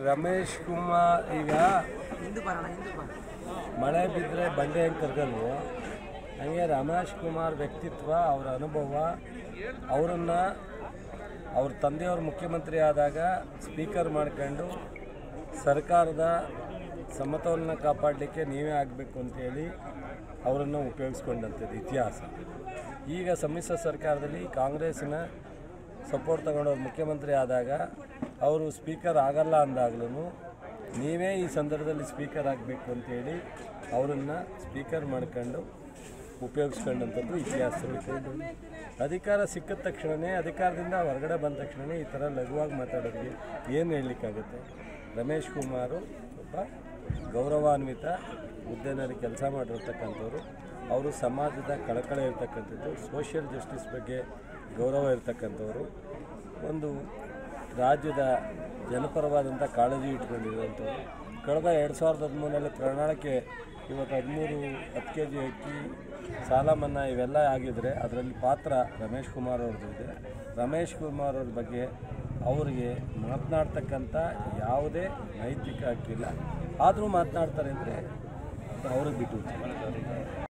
ರಮೇಶ್ ಕುಮಾರ್ ಈಗ ಮಳೆ ಬಿದ್ದರೆ ಬಂಡೆ ಹೆಂಗೆ ಕರ್ಗಲ್ವೋ ಹಂಗೆ ರಮೇಶ್ ಕುಮಾರ್ ವ್ಯಕ್ತಿತ್ವ ಅವರ ಅನುಭವ ಅವರನ್ನು ಅವ್ರ ತಂದೆಯವರು ಮುಖ್ಯಮಂತ್ರಿ ಆದಾಗ ಸ್ಪೀಕರ್ ಮಾಡ್ಕೊಂಡು ಸರ್ಕಾರದ ಸಮತೋಲನ ಕಾಪಾಡಲಿಕ್ಕೆ ನೀವೇ ಆಗಬೇಕು ಅಂತೇಳಿ ಅವರನ್ನು ಉಪಯೋಗಿಸ್ಕೊಂಡಂಥದ್ದು ಇತಿಹಾಸ ಈಗ ಸಮ್ಮಿಶ್ರ ಸರ್ಕಾರದಲ್ಲಿ ಕಾಂಗ್ರೆಸ್ಸಿನ ಸಪೋರ್ಟ್ ತಗೊಂಡು ಅವ್ರು ಮುಖ್ಯಮಂತ್ರಿ ಆದಾಗ ಅವರು ಸ್ಪೀಕರ್ ಆಗಲ್ಲ ಅಂದಾಗ್ಲೂ ನೀವೇ ಈ ಸಂದರ್ಭದಲ್ಲಿ ಸ್ಪೀಕರ್ ಆಗಬೇಕು ಅಂತೇಳಿ ಅವರನ್ನು ಸ್ಪೀಕರ್ ಮಾಡ್ಕೊಂಡು ಉಪಯೋಗಿಸ್ಕೊಂಡಂಥದ್ದು ಇತಿಹಾಸದಲ್ಲಿದೆ ಅಧಿಕಾರ ಸಿಕ್ಕಿದ ತಕ್ಷಣವೇ ಅಧಿಕಾರದಿಂದ ಹೊರಗಡೆ ಬಂದ ತಕ್ಷಣವೇ ಈ ಥರ ಲಘುವಾಗಿ ಮಾತಾಡೋರಿಗೆ ಏನು ಹೇಳಲಿಕ್ಕಾಗುತ್ತೆ ರಮೇಶ್ ಕುಮಾರು ಒಬ್ಬ ಗೌರವಾನ್ವಿತ ಹುದ್ದೆನಲ್ಲಿ ಕೆಲಸ ಮಾಡಿರ್ತಕ್ಕಂಥವ್ರು ಅವರು ಸಮಾಜದ ಕಳಕಳೆ ಇರ್ತಕ್ಕಂಥದ್ದು ಸೋಷಿಯಲ್ ಜಸ್ಟಿಸ್ ಬಗ್ಗೆ ಗೌರವ ಇರ್ತಕ್ಕಂಥವ್ರು ಒಂದು ರಾಜ್ಯದ ಜನಪರವಾದಂಥ ಕಾಳಜಿ ಇಟ್ಕೊಂಡಿರುವಂಥವ್ರು ಕಳೆದ ಎರಡು ಸಾವಿರದ ಹದಿಮೂರರಲ್ಲಿ ಪ್ರಣಾಳಿಕೆ ಇವತ್ತು ಹದಿಮೂರು ಹತ್ತು ಕೆ ಜಿ ಅಕ್ಕಿ ಸಾಲ ಮನ್ನಾ ಇವೆಲ್ಲ ಆಗಿದ್ರೆ ಅದರಲ್ಲಿ ಪಾತ್ರ ರಮೇಶ್ ಕುಮಾರ್ ಅವ್ರದ್ದು ಇದೆ ರಮೇಶ್ ಕುಮಾರ್ ಅವ್ರ ಬಗ್ಗೆ ಅವರಿಗೆ ಮಾತನಾಡ್ತಕ್ಕಂಥ ಯಾವುದೇ ನೈತಿಕ ಹಕ್ಕಿಲ್ಲ ಆದರೂ ಮಾತನಾಡ್ತಾರೆ ಅಂದರೆ ಅವ್ರಿಗೆ ಬಿಟ್ಟು